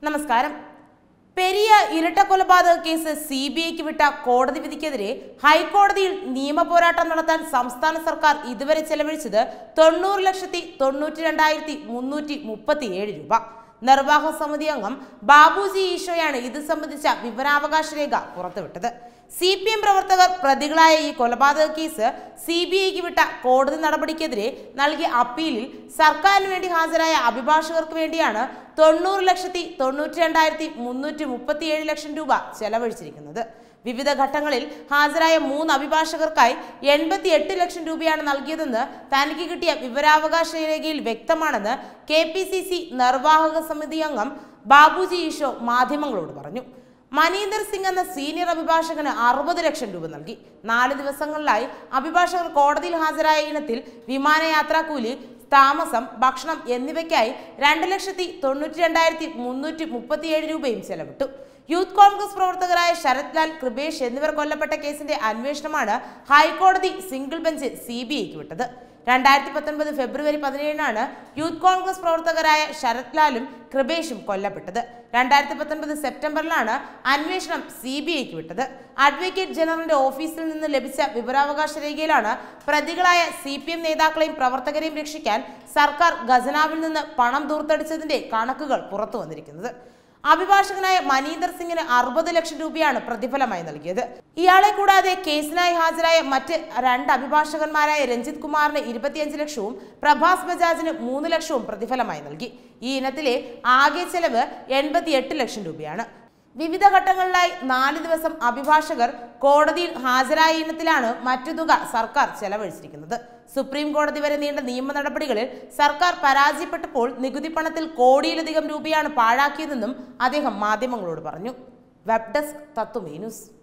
നമസ്കാരം പെരിയ ഇരട്ട കൊലപാതക കേസ് സി ബി ഐക്ക് വിട്ട കോടതി വിധിക്കെതിരെ ഹൈക്കോടതിയിൽ നിയമപോരാട്ടം നടത്താൻ സംസ്ഥാന സർക്കാർ ഇതുവരെ ചെലവഴിച്ചത് തൊണ്ണൂറ് ലക്ഷത്തി തൊണ്ണൂറ്റി രണ്ടായിരത്തി മുന്നൂറ്റി മുപ്പത്തി ഏഴ് രൂപ നിർവാഹക സമിതി അംഗം ബാബുജി ഈശോയാണ് ഇത് സംബന്ധിച്ച വിവരാവകാശ രേഖ പുറത്തുവിട്ടത് സി പി എം പ്രവർത്തകർ പ്രതികളായ ഈ കൊലപാതക കേസ് സി ബി ഐക്ക് വിട്ട കോടതി നടപടിക്കെതിരെ നൽകിയ അപ്പീലിൽ സർക്കാരിന് വേണ്ടി ഹാജരായ അഭിഭാഷകർക്ക് വേണ്ടിയാണ് തൊണ്ണൂറ് ലക്ഷത്തി തൊണ്ണൂറ്റി രണ്ടായിരത്തി മുന്നൂറ്റി മുപ്പത്തിയേഴ് ലക്ഷം രൂപ ചെലവഴിച്ചിരിക്കുന്നത് വിവിധ ഘട്ടങ്ങളിൽ ഹാജരായ മൂന്ന് അഭിഭാഷകർക്കായി എൺപത്തി എട്ട് ലക്ഷം രൂപയാണ് നൽകിയതെന്ന് തനിക്ക് കിട്ടിയ വിവരാവകാശ രേഖയിൽ വ്യക്തമാണെന്ന് കെ പി സി സി നിർവാഹക സമിതി അംഗം ബാബുജി ഈശോ മാധ്യമങ്ങളോട് പറഞ്ഞു മനീന്ദർ സിംഗ് എന്ന സീനിയർ അഭിഭാഷകന് അറുപത് ലക്ഷം രൂപ നൽകി നാല് ദിവസങ്ങളിലായി അഭിഭാഷകർ കോടതിയിൽ ഹാജരായ ഇനത്തിൽ വിമാനയാത്രാ കൂലി താമസം ഭക്ഷണം എന്നിവയ്ക്കായി രണ്ട് ലക്ഷത്തി തൊണ്ണൂറ്റി രണ്ടായിരത്തി മുന്നൂറ്റി മുപ്പത്തിയേഴ് രൂപയും ചെലവിട്ടു യൂത്ത് കോൺഗ്രസ് പ്രവർത്തകരായ ശരത് ലാൽ കൃപേഷ് എന്നിവർ കൊല്ലപ്പെട്ട കേസിന്റെ അന്വേഷണമാണ് ഹൈക്കോടതി സിംഗിൾ ബെഞ്ച് സി ബി ഐക്ക് വിട്ടത് രണ്ടായിരത്തി പത്തൊൻപത് ഫെബ്രുവരി പതിനേഴിനാണ് യൂത്ത് കോൺഗ്രസ് പ്രവർത്തകരായ ശരത് ലാലും കൃപേഷും കൊല്ലപ്പെട്ടത് രണ്ടായിരത്തി പത്തൊൻപത് സെപ്റ്റംബറിലാണ് അന്വേഷണം സി ബി ഐക്ക് വിട്ടത് അഡ്വക്കേറ്റ് ജനറലിന്റെ ഓഫീസിൽ നിന്ന് ലഭിച്ച വിവരാവകാശ രേഖയിലാണ് പ്രതികളായ സി പി എം നേതാക്കളെയും പ്രവർത്തകരെയും രക്ഷിക്കാൻ സർക്കാർ ഖജനാവിൽ നിന്ന് പണം ദൂർത്തടിച്ചതിന്റെ കണക്കുകൾ പുറത്തു വന്നിരിക്കുന്നത് അഭിഭാഷകനായ മനീന്ദർ സിംഗിന് അറുപത് ലക്ഷം രൂപയാണ് പ്രതിഫലമായി നൽകിയത് ഇയാളെ കൂടാതെ കേസിനായി ഹാജരായ മറ്റ് രണ്ട് അഭിഭാഷകന്മാരായ രഞ്ജിത് കുമാറിന് ഇരുപത്തിയഞ്ച് ലക്ഷവും പ്രഭാസ് ബജാജിന് മൂന്ന് ലക്ഷവും പ്രതിഫലമായി നൽകി ഈ ഇനത്തിലെ ആകെ ചെലവ് എൺപത്തിയെട്ട് ലക്ഷം രൂപയാണ് വിവിധ ഘട്ടങ്ങളിലായി നാല് ദിവസം അഭിഭാഷകർ കോടതിയിൽ ഹാജരായ ഇനത്തിലാണ് മറ്റു തുക സർക്കാർ ചെലവഴിച്ചിരിക്കുന്നത് സുപ്രീം കോടതി വരെ നീണ്ട നിയമ നടപടികളിൽ സർക്കാർ പരാജയപ്പെട്ടപ്പോൾ നികുതി പണത്തിൽ കോടിയിലധികം രൂപയാണ് പാഴാക്കിയതെന്നും അദ്ദേഹം മാധ്യമങ്ങളോട് പറഞ്ഞു വെബ് ഡെസ്ക് തത്വമേ ന്യൂസ്